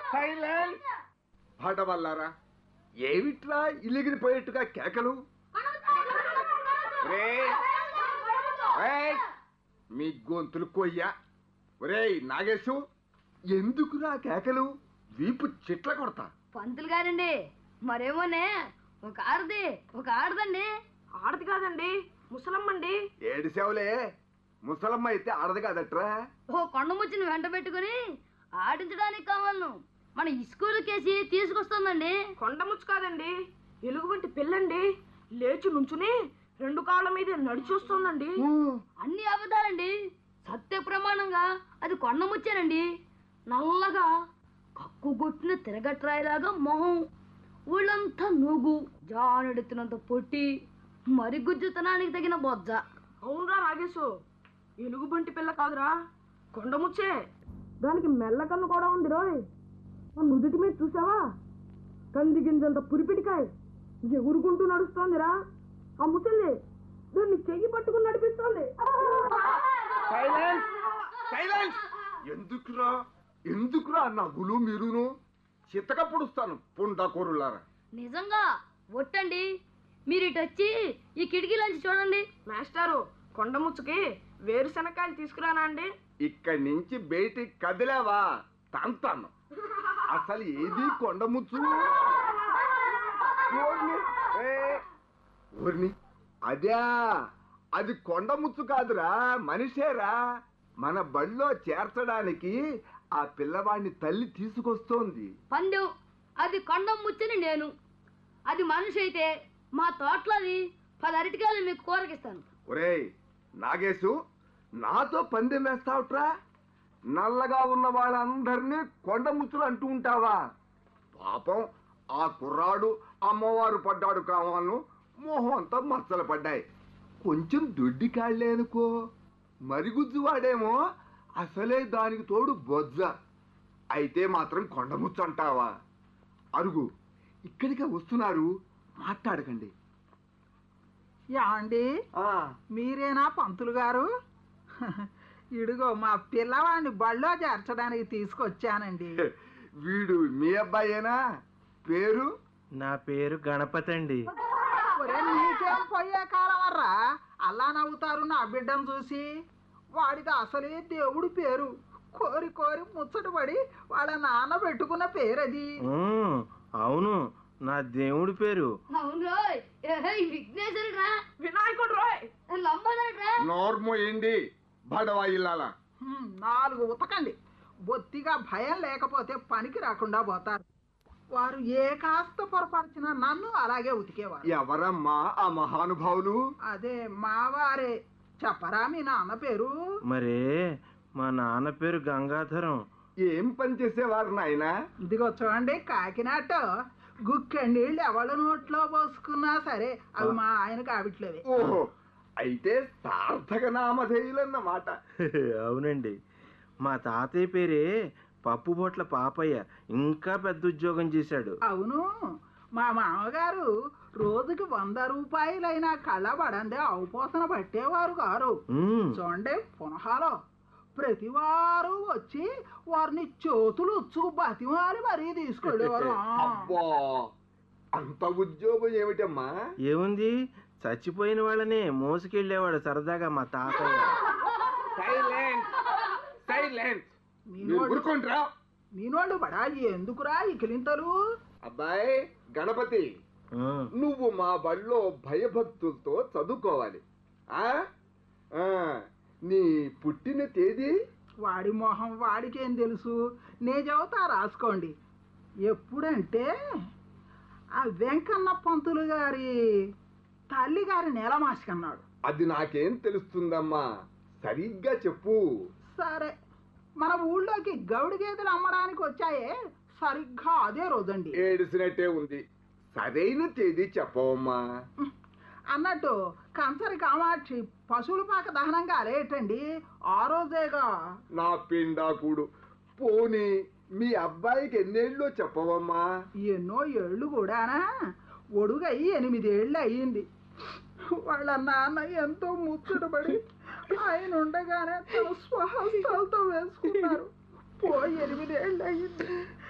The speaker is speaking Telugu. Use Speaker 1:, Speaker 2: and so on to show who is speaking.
Speaker 1: సైలెంట్ పాటవల్లారా ఏమిట్రా ఇలిగిరిపోయేట్టుగా కేకలు రేయ్, రేయ్, మీ గొంతులు కొయ్యా ఒరేయ్ నాగేశు ఎందుకురా కేకలు వీపు చిట్ల కొడతా
Speaker 2: పంతులు గారండి మరేమోనే ఒక ఆడది ఒక ఆడదండి
Speaker 3: ఆడది కాదండి ముసలమ్మండి
Speaker 1: ఏడిసేవలే ముసలమ్మ అయితే ఆడదు కాదట్రా
Speaker 2: ఓ కొండ ముచ్చిని వెంట పెట్టుకుని ఆడించడానికి కావాలను మన ఇస్కూల్కేసి తీసుకొస్తుందండి
Speaker 3: కొండముచ్చు కాదండి ఎలుగుబంటి పిల్లండి లేచి నుంచుని రెండు కాళ్ళ మీద నడిచి వస్తుందండి
Speaker 2: అన్ని అబద్ధాలండి సత్య ప్రమాణంగా అది కొండ ముచ్చానండి నల్లగా కక్కు కొట్టిన తిరగట్రాయిలాగా మొహం ఊళ్ళంతా నూగు జానెడుతున్నంత పొట్టి మరి గుజ్జుతనానికి తగిన బొజ్జ
Speaker 3: అవునరా నాగేశు ఎలుగుబంటి పిల్ల కాదురా కొండముచ్చే దానికి మెల్ల కన్ను కూడా ఉంది రోయ్ ఆ నుదుటి మీద చూసావా కంది గింజంత పురిపిటికాయ్ ఎగురుకుంటూ నడుస్తోందిరా ఆ ముసలి దాన్ని చెయ్యి పట్టుకుని నడిపిస్తోంది
Speaker 1: సైలెన్స్ సైలెన్స్ ఎందుకురా ఎందుకురా నవ్వులు మీరును చిత్తక పొడుస్తాను పుండాకోరులారా
Speaker 2: నిజంగా ఒట్టండి మీరు ఇటు వచ్చి ఈ కిటికీలోంచి చూడండి
Speaker 3: మాస్టారు కొండముచ్చుకి వేరుశనకాయలు తీసుకురానా అండి
Speaker 1: ఇక్కడి నుంచి బయటికి కదిలేవా తంతాను అసలు ఏది కొండముచ్చు ఓర్ని, ఏ, ఓర్ని అదే అది కొండముచ్చు కాదురా మనిషేరా మన బడిలో చేర్చడానికి ఆ పిల్లవాడిని తల్లి తీసుకొస్తోంది
Speaker 2: పందెం అది కొండం ముచ్చని నేను అది మనిషి అయితే మా తోటలోని పది అరటికాయలు మీకు కూరకిస్తాను
Speaker 1: ఒరేయ్ నాగేశు నాతో పందెం వేస్తావుట్రా నల్లగా ఉన్న వాళ్ళందరినీ కొండముచ్చులు అంటూ ఉంటావా పాపం ఆ కుర్రాడు అమ్మవారు పడ్డాడు కావాలను మొహం అంతా మచ్చలు పడ్డాయి కొంచెం దొడ్డి కాళ్ళే అనుకో మరిగుజ్జు వాడేమో అసలే దానికి తోడు బొజ్జ అయితే మాత్రం కొండముచ్చు అంటావా అరుగు ఇక్కడికే వస్తున్నారు మాట్లాడకండి
Speaker 4: యాండి
Speaker 1: ఆ
Speaker 4: మీరేనా పంతులు గారు ఇడుగో మా పిల్లవాడిని బళ్ళో చేర్చడానికి తీసుకొచ్చానండి
Speaker 1: వీడు మీ అబ్బాయేనా పేరు
Speaker 5: నా పేరు గణపతి అండి
Speaker 4: ఒరే నీకేం పోయే కాలం వర్రా అలా నవ్వుతారు నా బిడ్డను చూసి వాడిది అసలే దేవుడి పేరు కోరి కోరి ముచ్చటపడి వాళ్ళ నాన్న పెట్టుకున్న పేరు అది
Speaker 5: ఉమ్, అవును నా దేవుడి పేరు
Speaker 2: అవును రోయ్ ఏహే, ఈ విఘ్నేశ్వరుడు రా
Speaker 3: వినాయకుడు రోయ్
Speaker 2: లంబోదరుడు రా
Speaker 1: నోర్మో ఏంటి బడవా ఇల్లాల
Speaker 4: హ్మ్, నాలుగు ఉతకండి బొత్తిగా భయం లేకపోతే పనికి రాకుండా పోతారు వారు ఏ కాస్త పొరపరిచినా నన్ను అలాగే ఉతికేవారు
Speaker 1: ఎవరమ్మా ఆ మహానుభావులు
Speaker 4: అదే మావారే చెప్పరా మీ నాన్న పేరు
Speaker 5: మరే మా నాన్న పేరు గంగాధరం
Speaker 1: ఏం పని చేసేవారు నాయనా
Speaker 4: ఇదిగో చూడండి కాకినాట గుక్కె నీళ్ళు ఎవళ్ళ నోట్లో పోసుకున్నా సరే అవి మా ఆయనకు ఆవిట్లేవే
Speaker 1: ఓహో అయితే సార్థక నామధేయులన్నమాట
Speaker 5: అవునండి మా తాతయ్య పేరే పప్పు బొట్ల పాపయ్య ఇంకా పెద్ద ఉద్యోగం చేశాడు
Speaker 4: అవును మా మామగారు రోజుకి వంద రూపాయలైనా కళ్ళబడందే అవపోసన పట్టేవారు గారు
Speaker 5: ఉమ్,
Speaker 4: చూడండి పునహాలో ప్రతివారు వచ్చి వారిని చేతులు ఉచ్చుకు బతిమాలి మరీ తీసుకెళ్ళేవారు
Speaker 1: అబ్బా అంత ఉద్యోగం ఏమిటమ్మా
Speaker 5: ఏముంది చచ్చిపోయిన వాళ్ళనే మోసుకెళ్ళేవాడు సరదాగా మా తాతయ్య
Speaker 1: సైలెంట్ సైలెంట్ మీరు ఊరుకోండిరా
Speaker 4: మీనోళ్ళు బడా ఎందుకురా ఈ కిలింతలు
Speaker 1: అబ్బాయి గణపతి
Speaker 5: ఉమ్,
Speaker 1: నువ్వు మా బడిలో భయభక్తులతో చదువుకోవాలి ఆ ఆ, నీ పుట్టిన తేదీ
Speaker 4: వాడి మొహం వాడికేం తెలుసు నే చెబుతా రాసుకోండి ఎప్పుడంటే ఆ వెంకన్న పంతులు గారి తల్లి గారి నేలమాసికన్నాడు
Speaker 1: అది నాకేం తెలుస్తుందమ్మా సరిగ్గా చెప్పు
Speaker 4: సరే మన ఊళ్ళోకి గౌడి గేదెలు అమ్మడానికి వచ్చాయే సరిగ్గా అదే రోజండి
Speaker 1: ఏడిసినట్టే ఉంది సరైన తేదీ చెప్పవమ్మా
Speaker 4: అన్నట్టు కంచరి కామాక్షి పశువుల పాక దహనంగా అలేటండి ఆ రోజేగా
Speaker 1: నా పిండాకుడు పోనీ మీ అబ్బాయికి ఎన్నేళ్ళో చెప్పవమ్మా
Speaker 4: ఎన్నో ఏళ్ళు కూడానా ఒడుగయి ఎనిమిదేళ్ళు అయ్యింది వాళ్ళ నాన్న ఎంతో ముచ్చటపడి ఆయన ఉండగానే తన స్వహస్తాలతో వేసుకున్నారు పోయి ఎనిమిదేళ్ళు అయ్యింది